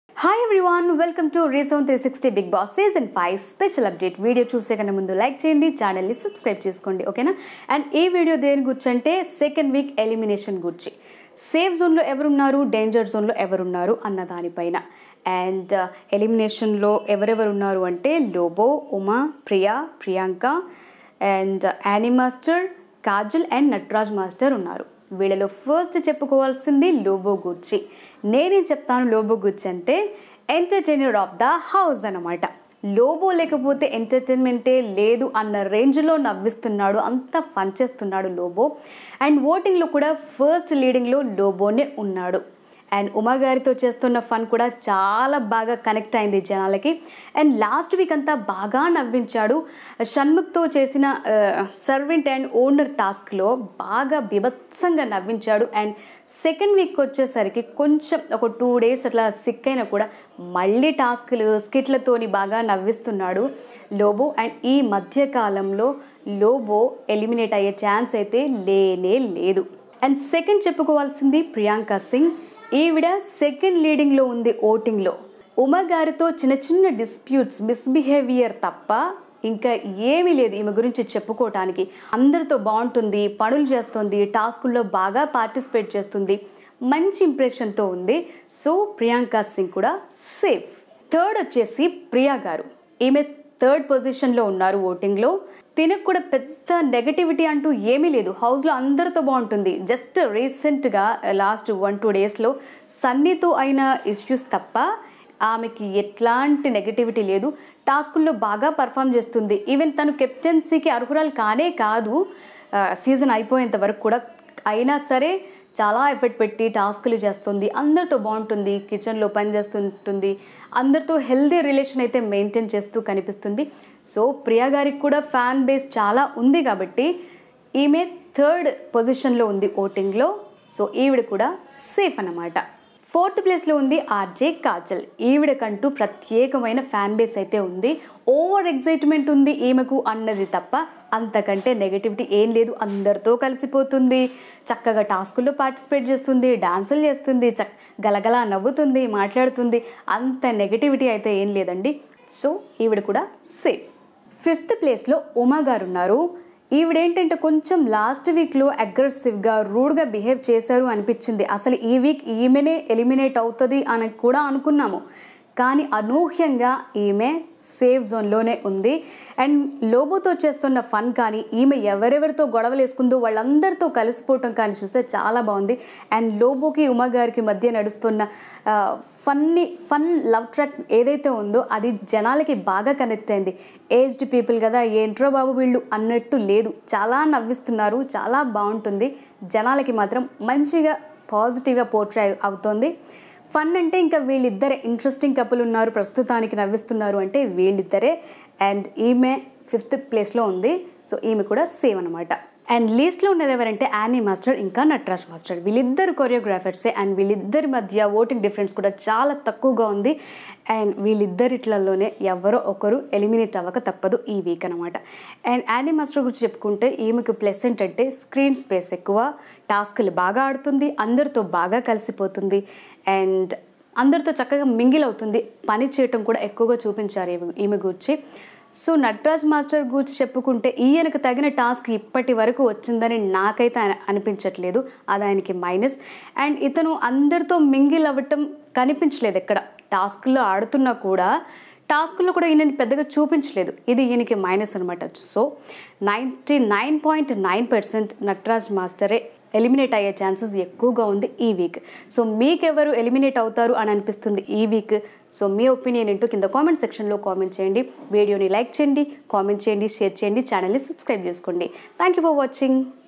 hi everyone welcome to reason three sixty Bigg Boss season five special update video చూసే కన్నా ముందు like చేయండి ఛానల్ని సబ్స్క్రైబ్ చేసుకోండి ఓకేనా అండ్ ఈ వీడియో దేని గురించి అంటే సెకండ్ వీక్ ఎలిమినేషన్ గురించి సేఫ్ జోన్లో ఎవరున్నారు డేంజర్ జోన్లో ఎవరున్నారు అన్న దానిపైన అండ్ ఎలిమినేషన్లో ఎవరెవరు ఉన్నారు అంటే Lobo Uma Priya Priyanka and Anee master Kajal and Nataraj master ఉన్నారు వీళ్ళలో ఫస్ట్ చెప్పుకోవాల్సింది లోబో గుచ్చి నేనేం చెప్తాను లోబో గుచ్చి అంటే ఎంటర్టైనర్ ఆఫ్ ద హౌస్ అనమాట లోబో లేకపోతే ఎంటర్టైన్మెంటే లేదు అన్న రేంజ్లో నవ్విస్తున్నాడు అంత ఫన్ చేస్తున్నాడు లోబో అండ్ ఓటింగ్లో కూడా ఫస్ట్ లీడింగ్లో లోబోనే ఉన్నాడు అండ్ ఉమా గారితో చేస్తున్న ఫన్ కూడా చాలా బాగా కనెక్ట్ అయింది జనాలకి అండ్ లాస్ట్ వీక్ అంతా బాగా నవ్వించాడు షణ్ముఖ్తో చేసిన సర్వెంట్ అండ్ ఓనర్ టాస్క్లో బాగా బిభత్సంగా నవ్వించాడు అండ్ సెకండ్ వీక్ వచ్చేసరికి కొంచెం ఒక టూ డేస్ అట్లా సిక్ అయినా కూడా మళ్ళీ టాస్క్లు స్కిట్లతోని బాగా నవ్విస్తున్నాడు లోబో అండ్ ఈ మధ్య కాలంలో లోబో ఎలిమినేట్ అయ్యే ఛాన్స్ అయితే లేనే లేదు అండ్ సెకండ్ చెప్పుకోవాల్సింది ప్రియాంక సింగ్ ఈవిడ సెకండ్ లీడింగ్లో ఉంది ఓటింగ్లో ఉమా గారితో చిన్న చిన్న డిస్ప్యూట్స్ మిస్బిహేవియర్ తప్ప ఇంకా ఏమీ లేదు ఈమె గురించి చెప్పుకోవటానికి అందరితో బాగుంటుంది పనులు చేస్తుంది టాస్కుల్లో బాగా పార్టిసిపేట్ చేస్తుంది మంచి ఇంప్రెషన్తో ఉంది సో ప్రియాంక సింగ్ కూడా సేఫ్ థర్డ్ వచ్చేసి ప్రియా గారు ఈమె థర్డ్ పొజిషన్లో ఉన్నారు ఓటింగ్లో తినకు కూడా పెద్ద నెగటివిటీ అంటూ ఏమీ లేదు హౌస్లో అందరితో బాగుంటుంది జస్ట్ రీసెంట్గా లాస్ట్ వన్ టూ డేస్లో సన్నీతో అయిన ఇష్యూస్ తప్ప ఆమెకి ఎట్లాంటి నెగటివిటీ లేదు టాస్కుల్లో బాగా పర్ఫామ్ చేస్తుంది ఈవెన్ తను కెప్టెన్సీకి అర్హురాలు కానే కాదు సీజన్ అయిపోయేంత వరకు కూడా అయినా సరే చాలా ఎఫర్ట్ పెట్టి టాస్కులు చేస్తుంది అందరితో బాగుంటుంది కిచెన్లో పని చేస్తుంటుంది అందరితో హెల్దీ రిలేషన్ అయితే మెయింటైన్ చేస్తూ కనిపిస్తుంది సో ప్రియా గారికి కూడా ఫ్యాన్ బేస్ చాలా ఉంది కాబట్టి ఈమె థర్డ్ పొజిషన్లో ఉంది ఓటింగ్లో సో ఈవిడ కూడా సేఫ్ అన్నమాట ఫోర్త్ ప్లేస్లో ఉంది ఆర్జే కాజల్ ఈవిడకంటూ ప్రత్యేకమైన ఫ్యాన్ బేస్ అయితే ఉంది ఓవర్ ఎగ్జైట్మెంట్ ఉంది ఈమెకు అన్నది తప్ప అంతకంటే నెగటివిటీ ఏం లేదు అందరితో కలిసిపోతుంది చక్కగా టాస్కుల్లో పార్టిసిపేట్ చేస్తుంది డాన్సులు చేస్తుంది చక్ గలగలా నవ్వుతుంది మాట్లాడుతుంది అంత నెగటివిటీ అయితే ఏం లేదండి సో ఈవిడ కూడా సేఫ్ ఫిఫ్త్ ప్లేస్లో ఉమా గారు ఉన్నారు ఈవిడేంటంటే కొంచెం లాస్ట్ వీక్లో అగ్రెసివ్గా రూడ్గా బిహేవ్ చేశారు అనిపించింది అసలు ఈ వీక్ ఈమెనే ఎలిమినేట్ అవుతుంది అని కూడా అనుకున్నాము కానీ అనూహ్యంగా ఈమె సేఫ్ జోన్లోనే ఉంది అండ్ లోబోతో చేస్తున్న ఫన్ కానీ ఈమె ఎవరెవరితో గొడవలు వేసుకుందో వాళ్ళందరితో కలిసిపోవటం కానీ చూస్తే చాలా బాగుంది అండ్ లోబోకి ఉమా గారికి మధ్య నడుస్తున్న ఫన్నీ ఫన్ లవ్ ట్రాక్ ఏదైతే ఉందో అది జనాలకి బాగా కనెక్ట్ అయింది ఏజ్డ్ పీపుల్ కదా ఏంట్రో బాబు వీళ్ళు అన్నట్టు లేదు చాలా నవ్విస్తున్నారు చాలా బాగుంటుంది జనాలకి మాత్రం మంచిగా పాజిటివ్గా పోర్ట్రే అవుతోంది ఫన్ అంటే ఇంకా వీళ్ళిద్దరే ఇంట్రెస్టింగ్ కపుల్ ఉన్నారు ప్రస్తుతానికి నవ్విస్తున్నారు అంటే వీళ్ళిద్దరే అండ్ ఈమె ఫిఫ్త్ ప్లేస్లో ఉంది సో ఈమె కూడా సేమ్ అనమాట అండ్ లీస్ట్లో ఉన్నది ఎవరంటే యానీ మాస్టర్ ఇంకా నట్రాజ్ మాస్టర్ వీళ్ళిద్దరు కొరియోగ్రాఫర్సే అండ్ వీళ్ళిద్దరి మధ్య ఓటింగ్ డిఫరెన్స్ కూడా చాలా తక్కువగా ఉంది అండ్ వీళ్ళిద్దరిట్లలోనే ఎవరో ఒకరు ఎలిమినేట్ అవ్వక తప్పదు ఈ వీక్ అనమాట అండ్ యానీ మాస్టర్ గురించి చెప్పుకుంటే ఈమెకు ప్లస్ ఏంటంటే స్క్రీన్ స్పేస్ ఎక్కువ టాస్క్లు బాగా ఆడుతుంది అందరితో బాగా కలిసిపోతుంది అండ్ అందరితో చక్కగా మింగిల్ అవుతుంది పని చేయటం కూడా ఎక్కువగా చూపించారు ఈమె ఈమె గురించి సో నటరాజ్ మాస్టర్ గురించి చెప్పుకుంటే ఈయనకు తగిన టాస్క్ ఇప్పటి వరకు వచ్చిందని నాకైతే అనిపించట్లేదు అది ఆయనకి మైనస్ అండ్ ఇతను అందరితో మింగిల్ అవ్వటం కనిపించలేదు ఎక్కడ టాస్క్లో ఆడుతున్నా కూడా టాస్క్లో కూడా ఈయనని పెద్దగా చూపించలేదు ఇది ఈయనకి మైనస్ అనమాట so ninety nine point nine percent Nataraj మాస్టరే ఎలిమినేట్ అయ్యే ఛాన్సెస్ ఎక్కువగా ఉంది ఈ వీక్ సో మీకెవరు ఎలిమినేట్ అవుతారు అని అనిపిస్తుంది ఈ వీక్ సో మీ ఒపీనియన్ ఏంటో కింద కామెంట్ సెక్షన్లో కామెంట్ చేయండి వీడియోని లైక్ చేయండి కామెంట్ చేయండి షేర్ చేయండి ఛానల్ని సబ్స్క్రైబ్ చేసుకోండి థ్యాంక్ యూ ఫర్ వాచింగ్